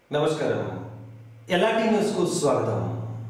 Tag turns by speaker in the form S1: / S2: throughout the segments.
S1: నమస్కారం ఎలాంటి న్యూస్కు స్వాగతం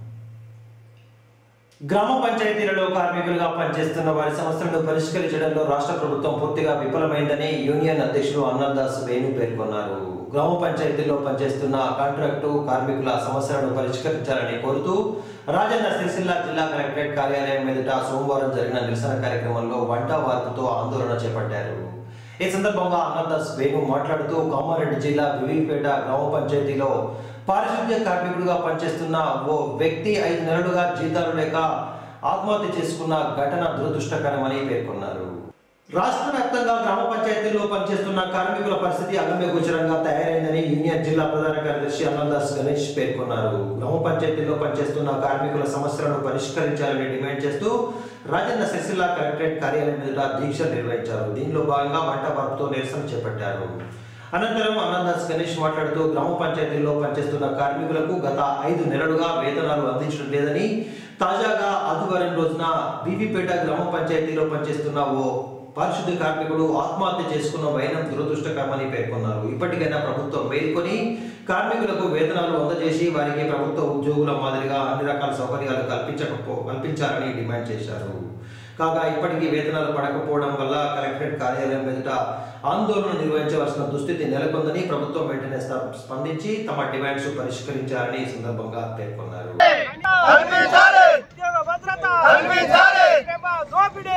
S1: గ్రామ పంచాయతీలలో కార్మికులుగా పనిచేస్తున్న వారి సమస్యలను పరిష్కరించడంలో రాష్ట్ర ప్రభుత్వం పూర్తిగా విఫలమైందని యూనియన్ అధ్యక్షుడు అన్నదాస్ వేణు పేర్కొన్నారు గ్రామ పంచాయతీల్లో పనిచేస్తున్న కాంట్రాక్టు కార్మికుల సమస్యలను పరిష్కరించాలని కోరుతూ రాజన్న సిరిసిల్ల జిల్లా కలెక్టరేట్ కార్యాలయం ఎదుట సోమవారం జరిగిన నిరసన కార్యక్రమంలో వంట వార్పుతో ఆందోళన చేపట్టారు ఈ సందర్భంగా అన్నదాస్ వేణు మాట్లాడుతూ కామారెడ్డి జిల్లా వివిపేట గ్రామ పంచాయతీలో పారిశుద్ధ్య కార్మికుడిగా పనిచేస్తున్న ఓ వ్యక్తి ఐదు నెలలుగా జీతాలు లేక ఆత్మహత్య చేసుకున్న ఘటన దురదృష్టకరమని పేర్కొన్నారు రాష్ట్ర వ్యాప్తంగా గ్రామ పంచాయతీల్లో పనిచేస్తున్న కార్మికుల పరిస్థితి అగమ్య గోచరంగా తయారైందని యూనియన్ జిల్లా ప్రధాన కార్యదర్శి అన్నదాస్ గణేష్ పేర్కొన్నారు గ్రామ పంచాయతీల్లో పనిచేస్తున్న కార్మికుల సమస్యలను పరిష్కరించాలని డిమాండ్ చేస్తూ రాజన్న సిరిసిల్ల కలెక్టరేట్ కార్యాలయం ఎదుట దీక్ష నిర్వహించారు దీనిలో భాగంగా వంట వార్పుతో నిరసన చేపట్టారు అనంతరం అనందాస్ గణేష్ మాట్లాడుతూ గ్రామ పంచాయతీల్లో పనిచేస్తున్న కార్మికులకు గత ఐదు నెలలుగా వేతనాలు అందించడం లేదని తాజాగా ఆదివారం రోజున బీబీపేట గ్రామ పంచాయతీలో పనిచేస్తున్న ఓ పారిశుద్ధ్య కార్మికుడు ఆత్మహత్య చేసుకున్న వైనం దురదృష్టకరమని పేర్కొన్నారు ఇప్పటికైనా ప్రభుత్వం మేల్కొని కార్మికులకు వేతనాలు అందజేసి వారికి ప్రభుత్వ ఉద్యోగుల మాదిరిగా అన్ని రకాల సౌకర్యాలు కల్పించకపో కల్పించాలని డిమాండ్ చేశారు కాగా ఇప్పటికీ వేతనాలు పడకపోవడం వల్ల కలెక్టరేట్ కార్యాలయం ఎదుట ఆందోళన నిర్వహించవలసిన దుస్థితి నెలకొందని ప్రభుత్వం వెంటనే స్ప- స్పందించి తమ డిమాండ్స్ పరిష్కరించాలని ఈ సందర్భంగా పేర్కొన్నారు
S2: ఉద్యోగ భద్రత ప్రేమ దోపిడీ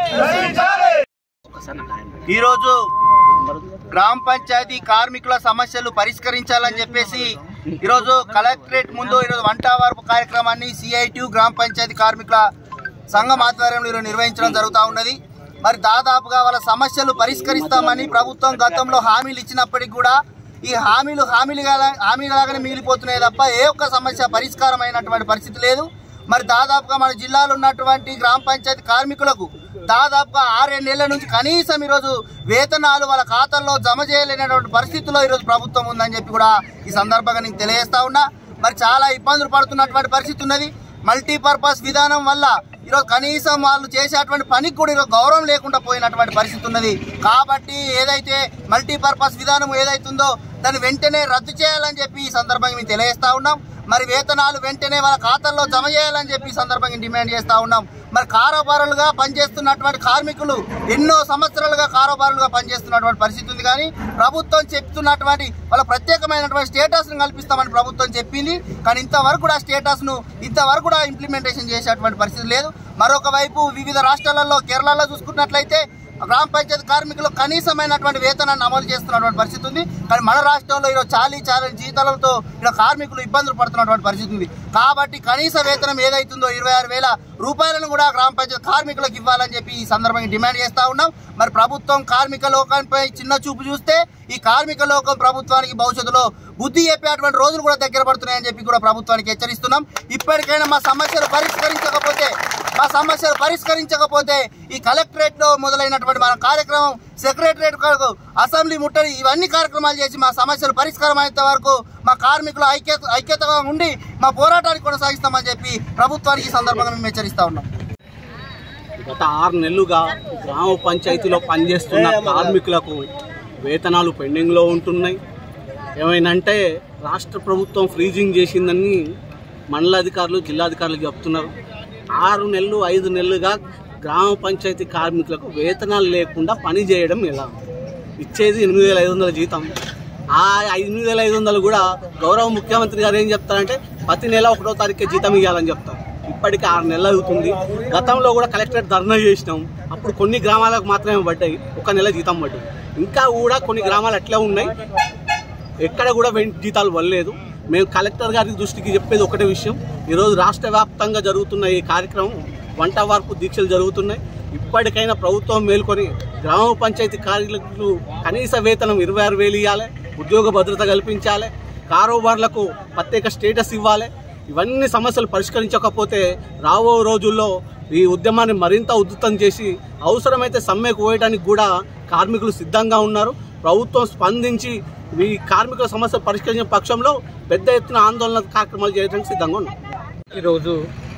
S3: ఈరోజు గ్రామ పంచాయతీ కార్మికుల సమస్యలు పరిష్కరించాలని చెప్పేసి ఈరోజు కలెక్టరేట్ ముందు ఈరోజు వంట వార్పు కార్యక్రమాన్ని సిఐటి గ్రామ పంచాయతీ కార్మికుల సంఘం ఆధ్వర్యంలో ఈరోజు నిర్వహించడం జరుగుతూ ఉన్నది మరి దాదాపుగా వాళ్ళ సమస్యలు పరిష్కరిస్తామని ప్రభుత్వం గతంలో హామీలు ఇచ్చినప్పటికీ కూడా ఈ హామీలు హామీలుగా హామీలాగానే మిగిలిపోతున్నాయి తప్ప ఏ ఒక్క సమస్య పరిష్కారం అయినటువంటి పరిస్థితి లేదు మరి దాదాపుగా మన జిల్లాలో ఉన్నటువంటి గ్రామ పంచాయతీ కార్మికులకు దాదాపుగా ఆరేడు నెలల నుంచి కనీసం ఈరోజు వేతనాలు వాళ్ళ ఖాతాల్లో జమ చేయలేనటువంటి పరిస్థితుల్లో ఈరోజు ప్రభుత్వం ఉందని చెప్పి కూడా ఈ సందర్భంగా నేను తెలియజేస్తా ఉన్నా మరి చాలా ఇబ్బందులు పడుతున్నటువంటి పరిస్థితి ఉన్నది మల్టీపర్పస్ విధానం వల్ల ఈరోజు కనీసం వాళ్ళు చేసేటువంటి పనికి కూడా ఈరోజు గౌరవం లేకుండా పోయినటువంటి పరిస్థితి ఉన్నది కాబట్టి ఏదైతే మల్టీపర్పస్ విధానం ఏదైతుందో దాన్ని వెంటనే రద్దు చేయాలని చెప్పి ఈ సందర్భంగా మేము తెలియజేస్తా ఉన్నాం మరి వేతనాలు వెంటనే వాళ్ళ ఖాతాల్లో జమ చేయాలని చెప్పి ఈ సందర్భంగా డిమాండ్ చేస్తా ఉన్నాం మరి కారోబారులుగా పనిచేస్తున్నటువంటి కార్మికులు ఎన్నో సంవత్సరాలుగా కారోబారులుగా పనిచేస్తున్నటువంటి పరిస్థితి ఉంది కానీ ప్రభుత్వం చెప్తున్నటువంటి వాళ్ళ ప్రత్యేకమైనటువంటి స్టేటస్ ను కల్పిస్తామని ప్రభుత్వం చెప్పింది కానీ ఇంతవరకు కూడా స్టేటస్ ను ఇంతవరకు కూడా ఇంప్లిమెంటేషన్ చేసేటువంటి పరిస్థితి లేదు మరొక వైపు వివిధ రాష్ట్రాలలో కేరళలో చూసుకున్నట్లయితే గ్రామ పంచాయతీ కార్మికులు కనీసమైనటువంటి వేతనాన్ని అమలు చేస్తున్నటువంటి పరిస్థితి ఉంది కానీ మన రాష్ట్రంలో ఈరోజు చాలీ చాలని జీతాలతో ఇలా కార్మికులు ఇబ్బందులు పడుతున్నటువంటి పరిస్థితి ఉంది కాబట్టి కనీస వేతనం ఏదైతుందో ఇరవై ఆరు వేల రూపాయలను కూడా గ్రామ పంచాయతీ కార్మికులకు ఇవ్వాలని చెప్పి ఈ సందర్భంగా డిమాండ్ చేస్తా ఉన్నాం మరి ప్రభుత్వం కార్మిక లోకంపై చిన్న చూపు చూస్తే ఈ కార్మిక లోకం ప్రభుత్వానికి భవిష్యత్తులో బుద్ధి చెప్పేటువంటి రోజులు కూడా దగ్గర పడుతున్నాయని చెప్పి కూడా ప్రభుత్వానికి హెచ్చరిస్తున్నాం ఇప్పటికైనా మా సమస్యలు పరిష్కరించకపోతే మా సమస్యలు పరిష్కరించకపోతే ఈ కలెక్టరేట్ లో మొదలైనటువంటి మన కార్యక్రమం సెక్రటరేట్ వరకు అసెంబ్లీ ముట్టడి ఇవన్నీ కార్యక్రమాలు చేసి మా సమస్యలు పరిష్కారం అయ్యేంత వరకు మా కార్మికులు ఐక్యత ఐక్యతగా ఉండి మా పోరాటాన్ని కొనసాగిస్తామని చెప్పి ప్రభుత్వానికి ఈ సందర్భంగా మేము హెచ్చరిస్తా ఉన్నాం
S4: గత ఆరు నెలలుగా గ్రామ పంచాయతీలో పనిచేస్తున్న కార్మికులకు వేతనాలు పెండింగ్లో ఉంటున్నాయి ఏమైనంటే రాష్ట్ర ప్రభుత్వం ఫ్రీజింగ్ చేసిందని మండల అధికారులు జిల్లాధికారులు చెప్తున్నారు ఆరు నెలలు ఐదు నెలలుగా గ్రామ పంచాయతీ కార్మికులకు వేతనాలు లేకుండా పని చేయడం ఎలా ఇచ్చేది ఎనిమిది వేల ఐదు వందల జీతం ఆ ఎనిమిది వేల ఐదు వందలు కూడా గౌరవ ముఖ్యమంత్రి గారు ఏం చెప్తారంటే ప్రతి నెల ఒకటో తారీఖే జీతం ఇవ్వాలని చెప్తారు ఇప్పటికి ఆరు నెలలు అవుతుంది గతంలో కూడా కలెక్టరేట్ ధర్నా చేసినాం అప్పుడు కొన్ని గ్రామాలకు మాత్రమే పడ్డాయి ఒక నెల జీతం పడ్డాయి ఇంకా కూడా కొన్ని గ్రామాలు అట్లే ఉన్నాయి ఎక్కడ కూడా వెం- జీతాలు వల్లేదు మేము కలెక్టర్ గారి దృష్టికి చెప్పేది ఒకటే విషయం ఈరోజు రాష్ట్ర వ్యాప్తంగా జరుగుతున్న ఈ కార్యక్రమం వంట వార్పు దీక్షలు జరుగుతున్నాయి ఇప్పటికైనా ప్రభుత్వం మేల్కొని గ్రామ పంచాయతీ కార్మికులకు కనీస వేతనం ఇరవై ఆరు వేలు ఇవ్వాలి ఉద్యోగ భద్రత కల్పించాలి కారోబార్లకు ప్రత్యేక స్టేటస్ ఇవ్వాలి ఇవన్నీ సమస్యలు పరిష్కరించకపోతే రాబో రోజుల్లో ఈ ఉద్యమాన్ని మరింత ఉధృతం చేసి అవసరమైతే సమ్మెకు పోయడానికి కూడా కార్మికులు సిద్ధంగా ఉన్నారు ప్రభుత్వం స్పందించి ఈ కార్మికుల సమస్య పరిష్కరించిన పక్షంలో పెద్ద ఎత్తున ఆందోళన కార్యక్రమాలు చేయడానికి సిద్ధంగా ఉన్నారు
S5: ఈరోజు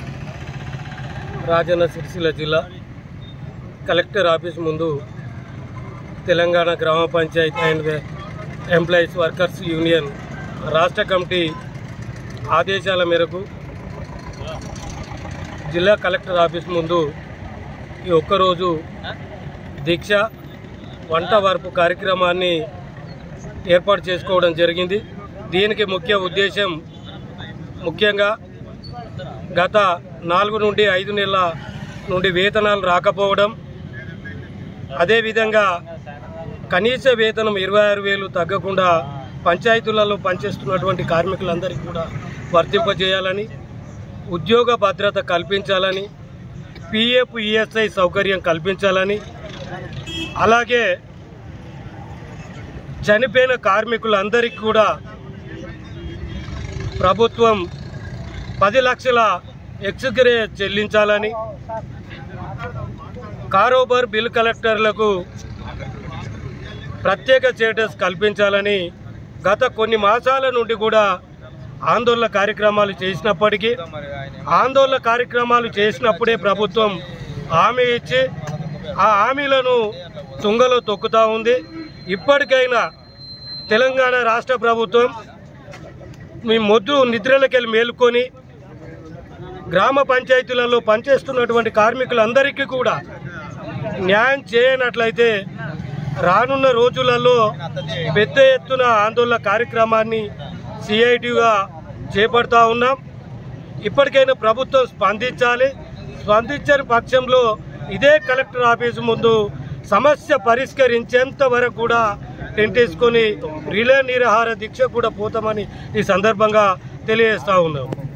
S5: రాజన్న సిరిసిల్ల జిల్లా కలెక్టర్ ఆఫీస్ ముందు తెలంగాణ గ్రామ panchayati and employees workers union రాష్ట్ర కమిటీ ఆదేశాల మేరకు జిల్లా కలెక్టర్ ఆఫీస్ ముందు ఈ ఒక్కరోజు దీక్ష వంట వార్పు కార్యక్రమాన్ని ఏర్పాటు చేసుకోవడం జరిగింది దీనికి ముఖ్య ఉద్దేశం ముఖ్యంగా గత నాలుగు నుండి ఐదు నెలల నుండి వేతనాలు రాకపోవడం అదేవిధంగా కనీస వేతనం ఇరవై ఆరు వేలు తగ్గకుండా పంచాయతీలలో పనిచేస్తున్నటువంటి కార్మికులందరికీ కూడా వర్తింపజేయాలని ఉద్యోగ భద్రత కల్పించాలని పిఎఫ్ ఈఎస్ఐ సౌకర్యం కల్పించాలని అలాగే చనిపోయిన కార్మికులందరికీ కూడా ప్రభుత్వం పది లక్షల ఎక్స్గ్రే చెల్లించాలని కారోబార్ బిల్ కలెక్టర్లకు ప్రత్యేక స్టేటస్ కల్పించాలని గత కొన్ని మాసాల నుండి కూడా ఆందోళన కార్యక్రమాలు చేసినప్పటికీ ఆందోళన కార్యక్రమాలు చేసినప్పుడే ప్రభుత్వం హామీ ఇచ్చి ఆ హామీలను తుంగలో తొక్కుతూ ఉంది ఇప్పటికైనా తెలంగాణ రాష్ట్ర ప్రభుత్వం మీ మొద్దు నిద్రలకెళ్ళి మేలుకొని గ్రామ పంచాయతీలలో పనిచేస్తున్నటువంటి కార్మికులందరికీ కూడా న్యాయం చేయనట్లయితే రానున్న రోజులలో పెద్ద ఎత్తున ఆందోళన కార్యక్రమాన్ని సిఐటిగా చేపడతా ఉన్నాం ఇప్పటికైనా ప్రభుత్వం స్పందించాలి స్పందించని పక్షంలో ఇదే కలెక్టర్ ఆఫీసు ముందు సమస్య పరిష్కరించేంత వరకు కూడా టెంట్ వేసుకొని రిలే నిరాహార దీక్ష కూడా పోతామని ఈ సందర్భంగా తెలియజేస్తా ఉన్నాం